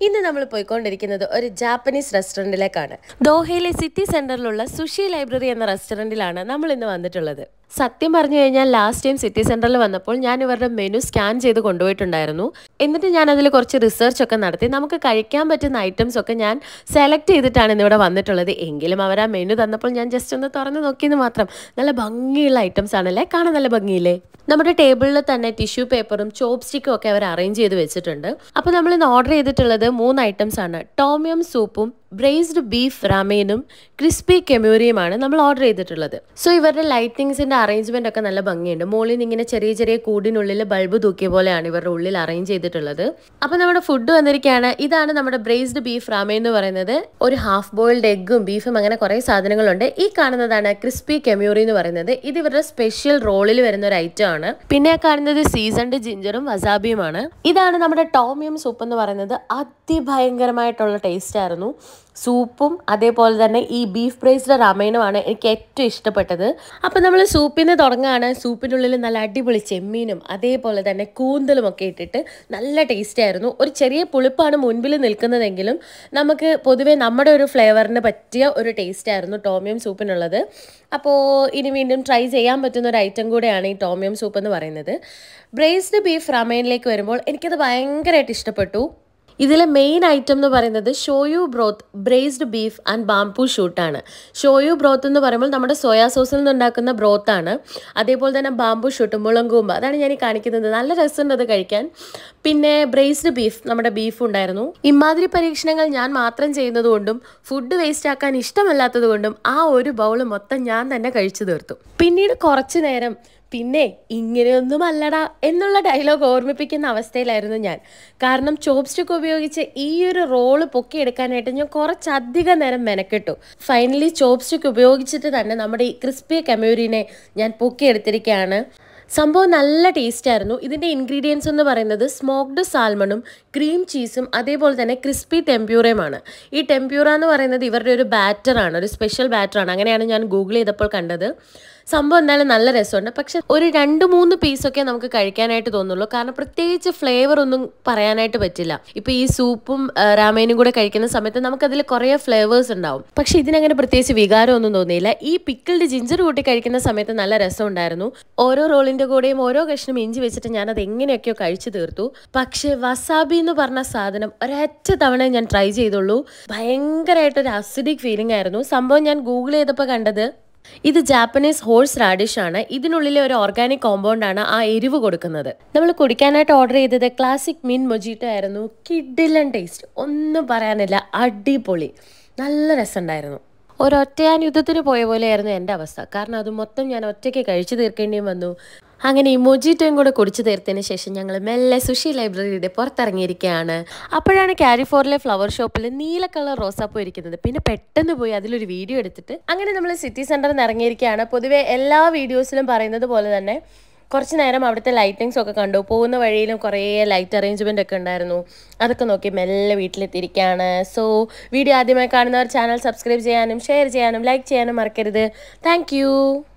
ഇന്ന് നമ്മൾ പോയിക്കൊണ്ടിരിക്കുന്നത് ഒരു ജാപ്പനീസ് റെസ്റ്റോറൻറ്റിലേക്കാണ് ദോഹയിലെ സിറ്റി സെന്ററിലുള്ള സുഷി ലൈബ്രറി എന്ന റെസ്റ്റോറൻറ്റിലാണ് നമ്മൾ ഇന്ന് വന്നിട്ടുള്ളത് സത്യം പറഞ്ഞു കഴിഞ്ഞാൽ ലാസ്റ്റ് ടൈം സിറ്റി സെന്ററിൽ വന്നപ്പോൾ ഞാൻ ഇവരുടെ മെനു സ്കാൻ ചെയ്ത് കൊണ്ടുപോയിട്ടുണ്ടായിരുന്നു എന്നിട്ട് ഞാൻ അതിൽ കുറച്ച് റിസർച്ച് ഒക്കെ നടത്തി നമുക്ക് കഴിക്കാൻ പറ്റുന്ന ഐറ്റംസ് ഒക്കെ ഞാൻ സെലക്ട് ചെയ്തിട്ടാണ് ഇന്നിവിടെ വന്നിട്ടുള്ളത് എങ്കിലും അവർ ആ മെനു തന്നപ്പോൾ ഞാൻ ജസ്റ്റ് ഒന്ന് തുറന്ന് നോക്കിയെന്ന് മാത്രം നല്ല ഭംഗിയുള്ള ഐറ്റംസ് ആണല്ലേ കാണാൻ നല്ല ഭംഗിയില്ലേ നമ്മുടെ ടേബിളിൽ തന്നെ ടിഷ്യൂ പേപ്പറും ചോപ്പ് സ്റ്റിക്കും ഒക്കെ അവർ അറേഞ്ച് ചെയ്ത് വെച്ചിട്ടുണ്ട് അപ്പോൾ നമ്മൾ ഇന്ന് ഓർഡർ ചെയ്തിട്ടുള്ളത് മൂന്ന് ഐറ്റംസ് ആണ് ടോമിയം സൂപ്പും ബ്രേസ്ഡ് ബീഫ് റാമേനും ക്രിസ്പി കെമ്യൂരിയുമാണ് നമ്മൾ ഓർഡർ ചെയ്തിട്ടുള്ളത് സോ ഇവരുടെ ലൈറ്റിങ്സിന്റെ അറേഞ്ച്മെന്റ് ഒക്കെ നല്ല ഭംഗിയുണ്ട് മുകളിൽ നിന്ന് ഇങ്ങനെ ചെറിയ ചെറിയ കൂടിനുള്ളിൽ ബൾബ് തൂക്കിയ പോലെയാണ് ഇവരുടെ ഉള്ളിൽ അറേഞ്ച് ചെയ്തിട്ടുള്ളത് അപ്പോൾ നമ്മുടെ ഫുഡ് വന്നിരിക്കുകയാണ് ഇതാണ് നമ്മുടെ ബ്രേസ്ഡ് ബീഫ് റാമേ എന്ന് പറയുന്നത് ഒരു ഹാഫ് ബോയിൽഡ് എഗ്ഗും ബീഫും അങ്ങനെ കുറേ സാധനങ്ങളുണ്ട് ഈ കാണുന്നതാണ് ക്രിസ്പി കെമ്യൂറി എന്ന് പറയുന്നത് ഇത് ഇവരുടെ സ്പെഷ്യൽ റോളിൽ വരുന്ന ഒരു ഐറ്റം ആണ് പിന്നെ ആ കാണുന്നത് സീസൺഡ് ജിഞ്ചറും വസാബിയുമാണ് ഇതാണ് നമ്മുടെ ടോമിയം സൂപ്പ് എന്ന് പറയുന്നത് അതിഭയങ്കരമായിട്ടുള്ള ടേസ്റ്റ് ആയിരുന്നു സൂപ്പും അതേപോലെ തന്നെ ഈ ബീഫ് ബ്രേസ്ഡ് റമേനുമാണ് എനിക്ക് ഏറ്റവും ഇഷ്ടപ്പെട്ടത് അപ്പം നമ്മൾ സൂപ്പിൽ നിന്ന് തുടങ്ങുകയാണ് സൂപ്പിൻ്റെ ഉള്ളിൽ നല്ല അടിപൊളി ചെമ്മീനും അതേപോലെ തന്നെ കൂന്തലും ഒക്കെ ഇട്ടിട്ട് നല്ല ടേസ്റ്റ് ആയിരുന്നു ഒരു ചെറിയ പുളിപ്പാണ് മുൻപിൽ നിൽക്കുന്നതെങ്കിലും നമുക്ക് പൊതുവെ നമ്മുടെ ഒരു ഫ്ലേവറിന് പറ്റിയ ഒരു ടേസ്റ്റ് ആയിരുന്നു ടോമിയം സൂപ്പിനുള്ളത് അപ്പോൾ ഇനി വീണ്ടും ട്രൈ ചെയ്യാൻ പറ്റുന്ന ഒരു ഐറ്റം കൂടെയാണ് ഈ ടോമിയം സൂപ്പ് എന്ന് പറയുന്നത് ബ്രേസ്ഡ് ബീഫ് റമേനിലേക്ക് വരുമ്പോൾ എനിക്കത് ഭയങ്കരമായിട്ട് ഇഷ്ടപ്പെട്ടു ഇതിലെ മെയിൻ ഐറ്റം എന്ന് പറയുന്നത് shoyu broth braised beef and bamboo ഷൂട്ടാണ് ഷോയു ബ്രോത്ത് എന്ന് പറയുമ്പോൾ നമ്മുടെ സോയാ സോസിൽ നിന്ന് ഉണ്ടാക്കുന്ന ബ്രോത്താണ് അതേപോലെ തന്നെ ബാംബു ഷൂട്ട് മുളങ്കൂമ്പ് അതാണ് ഞാൻ ഈ കാണിക്കുന്നത് നല്ല രസമുണ്ട് അത് കഴിക്കാൻ പിന്നെ ബ്രേസ്ഡ് ബീഫ് നമ്മുടെ ബീഫ് ഉണ്ടായിരുന്നു ഇമാതിരി പരീക്ഷണങ്ങൾ ഞാൻ മാത്രം ചെയ്യുന്നതുകൊണ്ടും ഫുഡ് വേസ്റ്റ് ആക്കാൻ ഇഷ്ടമല്ലാത്തത് കൊണ്ടും ആ ഒരു ബൗൾ മൊത്തം ഞാൻ തന്നെ കഴിച്ചു തീർത്തു പിന്നീട് കുറച്ചു നേരം പിന്നെ ഇങ്ങനെയൊന്നും അല്ലടാ എന്നുള്ള ഡയലോഗ് ഓർമ്മിപ്പിക്കുന്ന അവസ്ഥയിലായിരുന്നു ഞാൻ കാരണം ചോപ്സ്റ്റിക് ഉപയോഗിച്ച് ഈ ഒരു റോള് പൊക്കിയെടുക്കാനായിട്ട് ഞാൻ കുറച്ചധികം നേരം മെനക്കെട്ടു ഫൈനലി ചോപ്സ്റ്റിക് ഉപയോഗിച്ചിട്ട് തന്നെ നമ്മുടെ ഈ ക്രിസ്പി കമ്യൂരിനെ ഞാൻ പൊക്കിയെടുത്തിരിക്കുകയാണ് സംഭവം നല്ല ടേസ്റ്റ് ആയിരുന്നു ഇതിൻ്റെ ഇൻഗ്രീഡിയൻസ് എന്ന് പറയുന്നത് സ്മോക്ഡ് സാൽമണും ക്രീം ചീസും അതേപോലെ തന്നെ ക്രിസ്പി ടെമ്പ്യൂറയുമാണ് ഈ ടെമ്പ്യൂറ എന്ന് പറയുന്നത് ഇവരുടെ ഒരു ബാറ്ററാണ് ഒരു സ്പെഷ്യൽ ബാറ്ററാണ് അങ്ങനെയാണ് ഞാൻ ഗൂഗിൾ ചെയ്തപ്പോൾ കണ്ടത് സംഭവം എന്തായാലും നല്ല രസമുണ്ട് പക്ഷെ ഒരു രണ്ട് മൂന്ന് പീസൊക്കെ നമുക്ക് കഴിക്കാനായിട്ട് തോന്നുള്ളൂ കാരണം പ്രത്യേകിച്ച് ഫ്ലേവർ ഒന്നും പറയാനായിട്ട് പറ്റില്ല ഇപ്പൊ ഈ സൂപ്പും രാമേനും കൂടെ കഴിക്കുന്ന സമയത്ത് നമുക്കതിൽ കുറേ ഫ്ലേവേഴ്സ് ഉണ്ടാവും പക്ഷെ ഇതിനങ്ങനെ പ്രത്യേകിച്ച് വികാരമൊന്നും തോന്നിയില്ല ഈ പിക്കിൾഡ് ജിഞ്ചർ കൂട്ടി കഴിക്കുന്ന സമയത്ത് നല്ല രസമുണ്ടായിരുന്നു ഓരോ റോളിന്റെ കൂടെയും ഓരോ കഷ്ണം ഇഞ്ചി വെച്ചിട്ട് ഞാൻ അത് എങ്ങനെയൊക്കെയോ കഴിച്ചു തീർത്തു പക്ഷെ വസാബി എന്ന് പറഞ്ഞ സാധനം ഒരൊറ്റ തവണ ഞാൻ ട്രൈ ചെയ്തുള്ളൂ ഭയങ്കരമായിട്ടൊരു അസിഡിക് ഫീലിംഗ് ആയിരുന്നു സംഭവം ഞാൻ ഗൂഗിൾ ചെയ്തപ്പോൾ കണ്ടത് ഇത് ജാപ്പനീസ് ഹോഴ്സ് റാഡിഷ് ആണ് ഇതിനുള്ളിലെ ഒരു ഓർഗാനിക് കോമ്പൗണ്ട് ആണ് ആ എരിവ് കൊടുക്കുന്നത് നമ്മൾ കുടിക്കാനായിട്ട് ഓർഡർ ചെയ്തത് ക്ലാസിക് മിൻ മൊജീറ്റോ ആയിരുന്നു കിഡിലൻ ടേസ്റ്റ് ഒന്നും പറയാനില്ല അടിപൊളി നല്ല രസമുണ്ടായിരുന്നു ഒരൊറ്റയാൻ യുദ്ധത്തിന് പോയ പോലെയായിരുന്നു എൻ്റെ അവസ്ഥ കാരണം അത് മൊത്തം ഞാൻ ഒറ്റയ്ക്ക് കഴിച്ചു തീർക്കേണ്ടിയും വന്നു അങ്ങനെ ഈ മൊജിറ്റോയും കൂടെ കുടിച്ചു തീർത്തതിന് ശേഷം ഞങ്ങൾ മെല്ലെ സുഷി ലൈബ്രറിയുടെ പുറത്തിറങ്ങിയിരിക്കുകയാണ് അപ്പോഴാണ് കാരിഫോറിലെ ഫ്ലവർ ഷോപ്പിൽ നീല കളർ റോസാപ്പൂ ഇരിക്കുന്നത് പിന്നെ പെട്ടെന്ന് പോയി അതിലൊരു വീഡിയോ എടുത്തിട്ട് അങ്ങനെ നമ്മൾ സിറ്റി സെന്ററിൽ നിന്ന് ഇറങ്ങിയിരിക്കുകയാണ് പൊതുവെ എല്ലാ വീഡിയോസിലും പറയുന്നത് പോലെ തന്നെ കുറച്ച് നേരം അവിടുത്തെ ലൈറ്റിങ്സ് ഒക്കെ കണ്ടു പോകുന്ന വഴിയിലും കുറേ ലൈറ്റ് അറേഞ്ച്മെൻ്റ് ഒക്കെ ഉണ്ടായിരുന്നു അതൊക്കെ നോക്കി മെല്ലെ വീട്ടിലെത്തിയിരിക്കുകയാണ് സോ വീഡിയോ ആദ്യമായി കാണുന്നവർ ചാനൽ സബ്സ്ക്രൈബ് ചെയ്യാനും ഷെയർ ചെയ്യാനും ലൈക്ക് ചെയ്യാനും മറക്കരുത് താങ്ക്